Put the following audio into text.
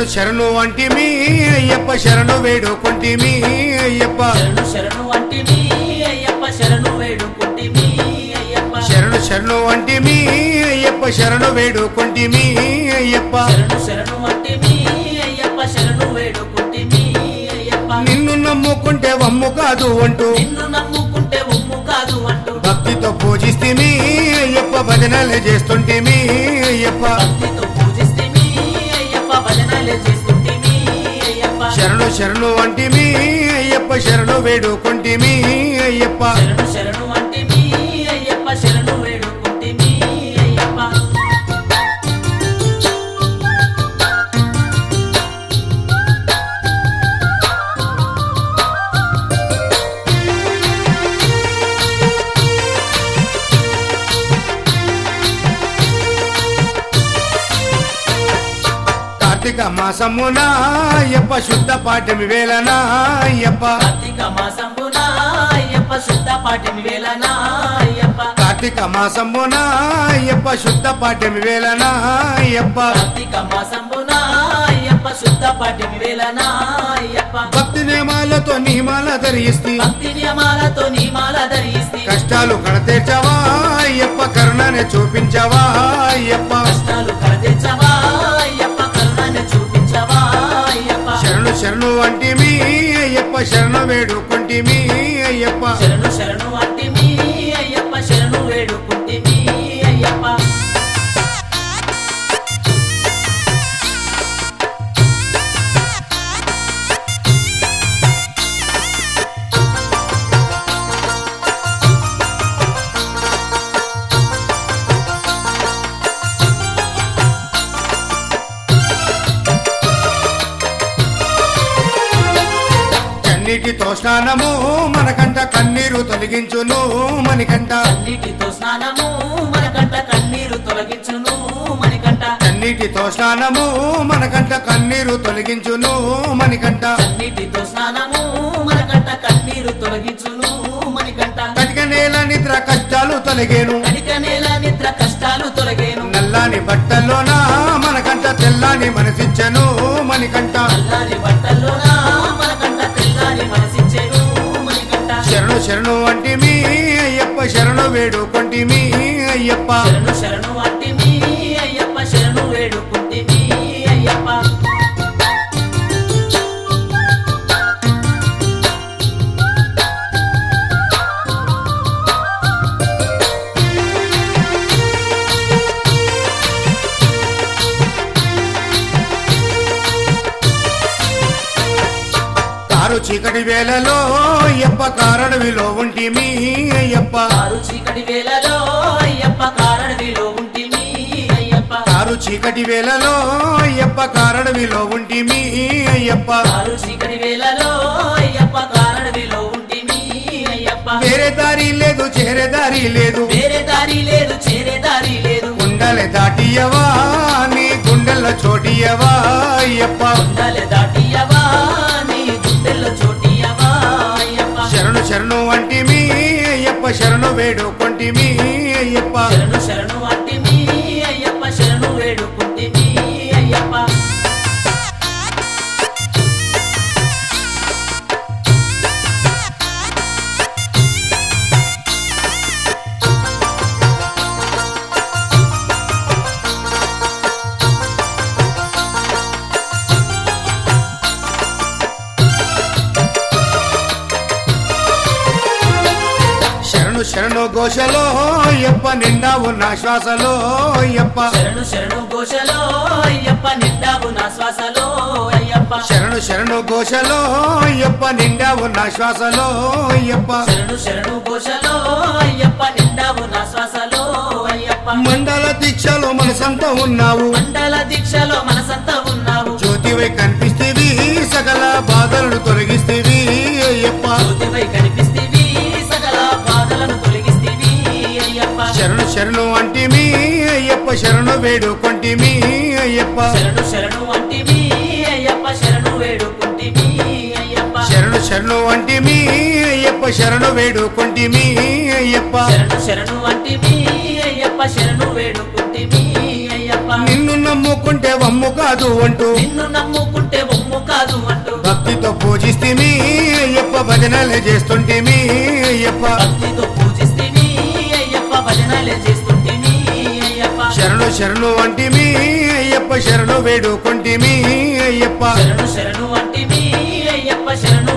శరణు శరణు అంటిమి అయ్యప్ప శరణు వేడుకొంటిమి అయ్యప్ప శరణు శరణు అంటిమి అయ్యప్ప శరణు వేడుకుంటిమి అయ్యప్ప శరణు శరణు అంటిమి అయ్యప్ప శరణు వేడుకొంటిమి అయ్యప్ప శరణు శరణు అంటిమి అయ్యప్ప శరణు వేడుకుంటిమి అయ్యప్ప నిన్ను నమ్ముకుంటే వమ్ము కాదు అంటూ నిన్ను నమ్ముకుంటే ఉమ్ము కాదు అంటూ భక్తితో పూజిస్తేమి అయ్యప్ప భజనలు చేస్తుంటేమి అయ్యప్ప భక్తితో పూజిస్తేమి అయ్యప్ప భజనాలే చేస్తుంటిమి అయ్యప్ప శరణు శరణు అంటిమి అయ్యప్ప శరణు వేడుకొంటిమి అయ్యప్ప శరణు శరణు అంటిమి అయ్యప్ప శరణు వేడుకుంటిమి అయ్యప్ప కార్తీక మాసమున అయ్యప్ప శుద్ధ పాఠమి వేళన అయ్యప్ప కార్తీక మాసంబున అయ్యప్ప శుద్ధ పాటిమి వేళన అయ్యప్ప కార్తీక మాసమున అయ్యప్ప శుద్ధ పాఠమి వేళన అయ్యప్ప కార్తీక మాసంబున అయ్యప్ప శుద్ధ పాటిమి వేళన అయ్యప్ప భక్తి నియమాలతో నియమాల ధరిస్తి భక్తి నియమాలతో నియమాల ధరిస్తే కష్టాలు కడతీర్చవా అయ్యప్ప కరుణనే చూపించవా అయ్యప్ప కష్టాలు కడతెచ్చవా అయ్యప్ప కరుణాన్ని చూపించవా అయ్యప్ప శరణు శరణు అంటిమి అయ్యప్ప శరణు వేడుకుంటిమి అయ్యప్ప శరణు శరణు అంటిమి అయ్యప్ప శరణు వేడుకుంటిమి అయ్యప్ప కన్నీటితో స్నానము మనకంట కన్నీరు తొలగించును మణికంట కన్నీటితో స్నానము మనకంట కన్నీరు తొలగించును మణికంట కన్నీటితో స్నానము మనకంట కన్నీరు తొలగించును మణికంట కన్నీటితో స్నానము మనకంట కన్నీరు తొలగించును మణికంట కటిక నేల నిద్ర కష్టాలు తొలగేను కనిక నేల నిద్ర కష్టాలు తొలగేను నల్లాని బట్టల్లోన మనకంట తెల్లాని మనసిచ్చను మణికంట నల్లాని బట్టల్లోన మనకంట తెల్లాని మనసిచ్చేను మణికంట శరణు శరణు అంటిమి అయ్యప్ప శరణు వేడుకొంటిమి అయ్యప్ప శరణు శరణు అంటిమి అయ్యప్ప శరణు వేడుకుంటిమి అయ్యప్ప కారు చీకటి వేళలో అయ్యప్ప కారణవిలో ఉంటిమి అయ్యప్ప ఆరు చీకటి వేళలో అయ్యప్ప కారణవిలో ఉంటిమి అయ్యప్ప కారు చీకటి వేళలో అయ్యప్ప కారణవిలో ఉంటిమి అయ్యప్ప ఆరు చీకటి వేళలో అయ్యప్ప కారణవిలో ఉంటిమి అయ్యప్ప వేరే దారి లేదు చేరే దారి లేదు వేరే దారి లేదు చేరే దారి లేదు గుండెల దాటియవా నీ గుండెల చోటియవా అయ్యప్ప గుండెలు దాటియవా నీ గుండెల్లో చోటియవా అయ్యప్ప శరణు శరణు అంటిమి అయ్యప్ప శరణు వేడుకొంటిమి అయ్యప్ప శరణు శరణు అంటిమి అయ్యప్ప శరణు వేడుకుంటిమి అయ్యప్ప శరణు శరణు ఘోషలో అయ్యప్ప నిండా ఉన్న శ్వాసలో అయ్యప్ప శరణు శరణు ఘోషలో అయ్యప్ప నిండావు నా శ్వాసలో అయ్యప్ప శరణు శరణు ఘోషలో అయ్యప్ప నిండా ఉన్న శ్వాసలో అయ్యప్ప శరణు శరణు ఘోషలో అయ్యప్ప నిండావు నా శ్వాసలో అయ్యప్ప మండల దీక్షలో మనసంతా ఉన్నావు మండల దీక్షలో మనసంతా ఉన్నావు జ్యోతివై కనిపిస్తేవి సకల బాధలను తొలగిస్తేవి అయ్యప్ప జ్యోతివై కనిపిస్తేవి సకల బాధలను తొలగిస్తేవి అయ్యప్ప శరణు శరణు అంటిమి అయ్యప్ప శరణు వేడుకొంటిమి అయ్యప్ప శరణు శరణు అంటివి అయ్యప్ప శరణు వేడుకుంటివి అయ్యప్ప శరణు శరణు అంటిమి అయ్యప్ప శరణు వేడుకొంటిమి అయ్యప్ప శరణు శరణు అంటివి అయ్యప్ప శరణు వేడుకుంటివి అయ్యప్ప నిన్ను నమ్ముకుంటే వమ్ము కాదు అంటూ నిన్ను నమ్ముకుంటే ఒమ్ము కాదు అంటూ భక్తితో పూజిస్తేమి అయ్యప్ప భజనలు చేస్తుంటేమి అయ్యప్ప భక్తితో పూజిస్తేమి అయ్యప్ప భజనాలే చేస్తుంటేమి అయ్యప్ప శరణు శరణు అంటిమి అయ్యప్ప శరణు వేడుకుంటిమి అయ్యప్ప శరణు శరణు అంటిమి అయ్యప్ప శరణు